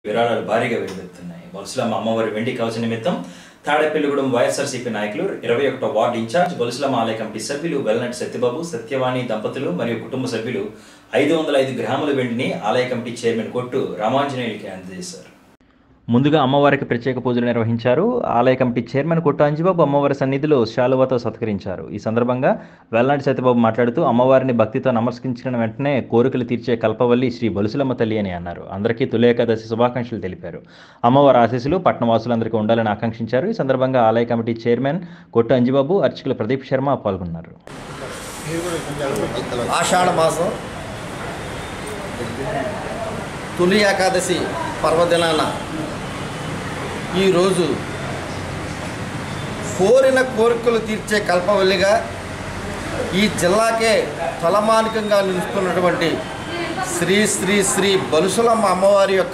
విరాళాలు భారీగా వెలువెత్తున్నాయి బొలసులమ్మ అమ్మవారి వెండి కవచ నిమిత్తం తాడేపల్లిగూడెం వైఎస్ఆర్సీపీ నాయకులు ఇరవై ఒకటో వార్డు ఇన్ఛార్జ్ బొలసులమ్మ ఆలయ కమిటీ సభ్యులు వెల్లనటి సత్యబాబు సత్యవాణి దంపతులు మరియు కుటుంబ సభ్యులు ఐదు వందల ఐదు గ్రాముల వెండిని ఆలయ కమిటీ చైర్మన్ కొట్టు రామాంజనేయులకి అందజేశారు ముందుగా అమ్మవారికి ప్రత్యేక పూజలు నిర్వహించారు ఆలయ కమిటీ చైర్మన్ కొట్టు అంజిబాబు అమ్మవారి సన్నిధిలో శాలువాతో సత్కరించారు ఈ సందర్భంగా వెల్నాటి సత్యబాబు మాట్లాడుతూ అమ్మవారిని భక్తితో నమస్కరించిన వెంటనే కోరికలు తీర్చే కల్పవల్లి శ్రీ బొలుసులమ్మ తల్లి అని అన్నారు అందరికీ తొలి ఏకాదశి శుభాకాంక్షలు తెలిపారు అమ్మవారి ఆశీస్సులు పట్టణవాసులందరికీ ఉండాలని ఆకాంక్షించారు ఈ సందర్భంగా ఆలయ కమిటీ చైర్మన్ కొట్టు అంజిబాబు అర్చకులు ప్రదీప్ శర్మ పాల్గొన్నారు ఆషాఢ మాసం తొలి ఏకాదశి పర్వదినాన ఈరోజు కోరిన కోరికలు తీర్చే కల్పవల్లిగా ఈ జిల్లాకే తలమానికంగా నిలుస్తున్నటువంటి శ్రీ శ్రీ శ్రీ బలుసులమ్మ అమ్మవారి యొక్క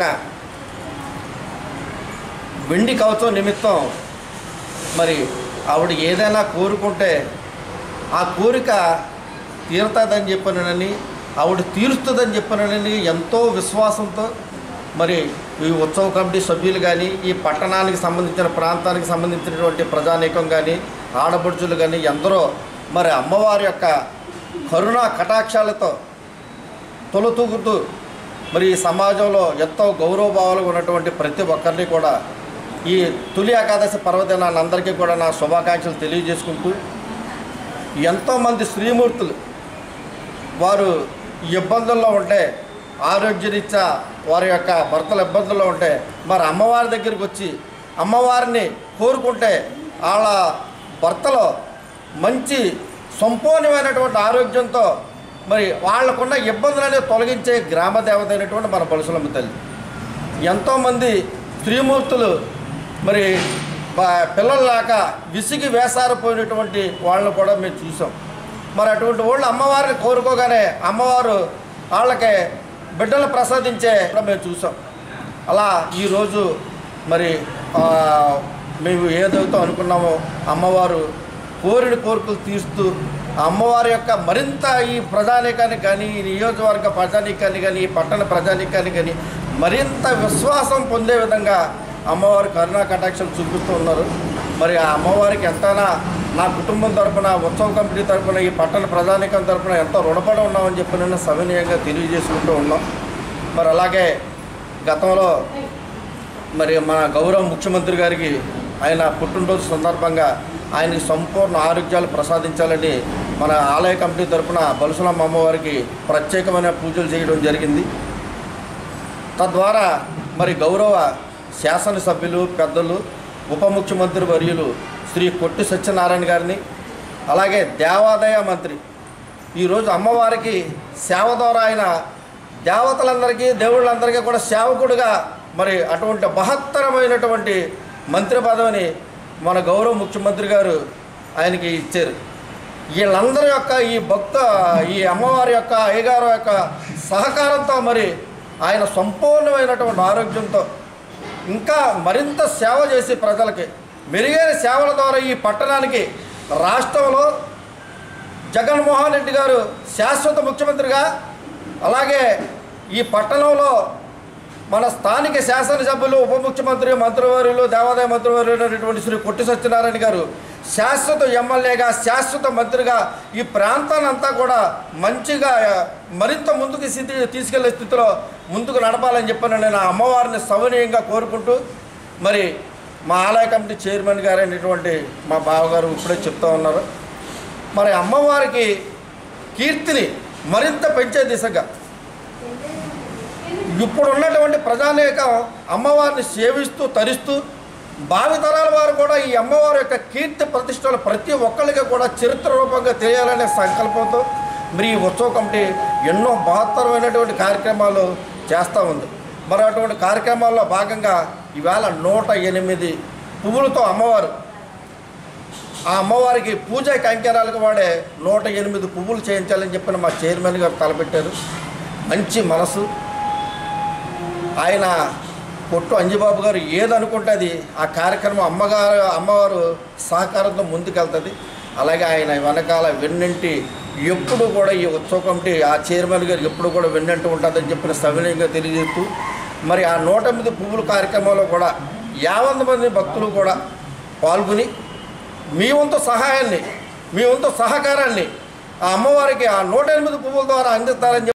వెండి కవచం నిమిత్తం మరి ఆవిడ ఏదైనా కోరుకుంటే ఆ కోరిక తీరుతుందని చెప్పనని ఆవిడ తీరుస్తుందని చెప్పనని ఎంతో విశ్వాసంతో మరి ఈ ఉత్సవ కమిటీ సభ్యులు కానీ ఈ పట్టణానికి సంబంధించిన ప్రాంతానికి సంబంధించినటువంటి ప్రజానీకం కానీ ఆడపడుచులు కానీ ఎందరో మరి అమ్మవారి యొక్క కరుణా కటాక్షాలతో తొలతూగుతూ మరి ఈ సమాజంలో ఎంతో గౌరవభావాలు ఉన్నటువంటి ప్రతి ఒక్కరిని కూడా ఈ తొలి ఏకాదశి పర్వదినాన్ని అందరికీ కూడా నా శుభాకాంక్షలు తెలియజేసుకుంటూ ఎంతోమంది శ్రీమూర్తులు వారు ఇబ్బందుల్లో ఉంటే ఆరోగ్యరీత్యా వారి యొక్క భర్తల ఇబ్బందుల్లో ఉంటే మరి అమ్మవారి దగ్గరికి వచ్చి అమ్మవారిని కోరుకుంటే వాళ్ళ భర్తలో మంచి సంపూర్ణమైనటువంటి ఆరోగ్యంతో మరి వాళ్ళకున్న ఇబ్బందులనే తొలగించే గ్రామ దేవత అయినటువంటి మన బలుసులమ్మ తల్లి ఎంతోమంది స్త్రీమూర్తులు మరి బ- పిల్లలు లేక విసిగి వేసారిపోయినటువంటి వాళ్ళని కూడా మేము చూసాం మరి అటువంటి వాళ్ళు అమ్మవారిని కోరుకోగానే అమ్మవారు వాళ్ళకి బిడ్డలు ప్రసాదించే కూడా మేము చూసాం అలా ఈరోజు మరి ఆ, మేము ఏదైతే అనుకున్నామో అమ్మవారు కోరిన కోరికలు తీరుస్తూ ఆ అమ్మవారి యొక్క మరింత ఈ ప్రజానీకానికి కానీ ఈ నియోజకవర్గ ప్రజానీకాన్ని కానీ ఈ పట్టణ ప్రజానీకాన్ని కానీ మరింత విశ్వాసం పొందే విధంగా అమ్మవారి కరుణా కటాక్షలు చూపిస్తూ ఉన్నారు మరి ఆ అమ్మవారికి ఎంతైనా నా కుటుంబం తరపున ఉత్సవ కమిటీ తరపున ఈ పట్టణ ప్రజానీకం తరపున ఎంతో రుణపడి ఉన్నామని చెప్పి నేను సవినయంగా తెలియజేసుకుంటూ ఉన్నాం మరి అలాగే గతంలో మరి మన గౌరవ ముఖ్యమంత్రి గారికి ఆయన పుట్టినరోజు సందర్భంగా ఆయనకి సంపూర్ణ ఆరోగ్యాలు ప్రసాదించాలని మన ఆలయ కమిటీ తరపున బలుసులమ్మ అమ్మవారికి ప్రత్యేకమైన పూజలు చేయడం జరిగింది తద్వారా మరి గౌరవ శాసనసభ్యులు పెద్దలు ఉప ముఖ్యమంత్రి వర్యులు శ్రీ కొట్టి సత్యనారాయణ గారిని అలాగే దేవాదాయ మంత్రి ఈరోజు అమ్మవారికి సేవ ద్వారా ఆయన దేవతలందరికీ దేవుళ్ళందరికీ కూడా సేవకుడుగా మరి అటువంటి మహత్తరమైనటువంటి మంత్రి పదవిని మన గౌరవ ముఖ్యమంత్రి గారు ఆయనకి ఇచ్చారు వీళ్ళందరి యొక్క ఈ భక్త ఈ అమ్మవారి యొక్క అయ్యగారు యొక్క సహకారంతో మరి ఆయన సంపూర్ణమైనటువంటి ఆరోగ్యంతో ఇంకా మరింత సేవ చేసి ప్రజలకి మెరుగైన సేవల ద్వారా ఈ పట్టణానికి రాష్ట్రంలో జగన్మోహన్ రెడ్డి గారు శాశ్వత ముఖ్యమంత్రిగా అలాగే ఈ పట్టణంలో మన స్థానిక శాసనసభ్యులు ఉప ముఖ్యమంత్రి మంత్రివర్యులు దేవాదాయ మంత్రివర్యులైనటువంటి శ్రీ కొట్టి సత్యనారాయణ గారు శాశ్వత ఎమ్మెల్యేగా శాశ్వత మంత్రిగా ఈ ప్రాంతాన్ని అంతా కూడా మంచిగా మరింత ముందుకు స్థితి తీసుకెళ్లే స్థితిలో ముందుకు నడపాలని చెప్పని నేను ఆ అమ్మవారిని సవనీయంగా కోరుకుంటూ మరి మా ఆలయ కమిటీ చైర్మన్ గారైనటువంటి మా బావగారు ఇప్పుడే చెప్తా ఉన్నారు మరి అమ్మవారికి కీర్తిని మరింత పెంచే దిశగా ఇప్పుడు ఉన్నటువంటి ప్రజానేకం అమ్మవారిని సేవిస్తూ తరిస్తూ భావితరాల వారు కూడా ఈ అమ్మవారి యొక్క కీర్తి ప్రతిష్టలు ప్రతి ఒక్కరికి కూడా చరిత్ర రూపంగా తెలియాలనే సంకల్పంతో మరి ఈ ఉత్సవ కమిటీ ఎన్నో మహత్తరమైనటువంటి కార్యక్రమాలు చేస్తూ ఉంది మరి అటువంటి కార్యక్రమాల్లో భాగంగా ఈవేళ నూట ఎనిమిది పువ్వులతో అమ్మవారు ఆ అమ్మవారికి పూజ కైంకర్యాలకు వాడే నూట ఎనిమిది పువ్వులు చేయించాలని చెప్పిన మా చైర్మన్ గారు తలపెట్టారు మంచి మనసు ఆయన పొట్టు అంజిబాబు గారు ఏదనుకుంటే అది ఆ కార్యక్రమం అమ్మగారు అమ్మవారు సహకారంతో ముందుకెళ్తుంది అలాగే ఆయన వెనకాల వెన్నంటి ఎప్పుడు కూడా ఈ ఉత్సవ కమిటీ ఆ చైర్మన్ గారు ఎప్పుడు కూడా వెన్నంటి ఉంటుందని చెప్పిన సవినయంగా తెలియజేస్తూ మరి ఆ నూట ఎనిమిది పువ్వుల కార్యక్రమంలో కూడా యావంత మంది భక్తులు కూడా పాల్గొని మీ వంతు సహాయాన్ని మీ వంతు సహకారాన్ని ఆ అమ్మవారికి ఆ నూట ఎనిమిది పువ్వుల ద్వారా అందిస్తారని చెప్పి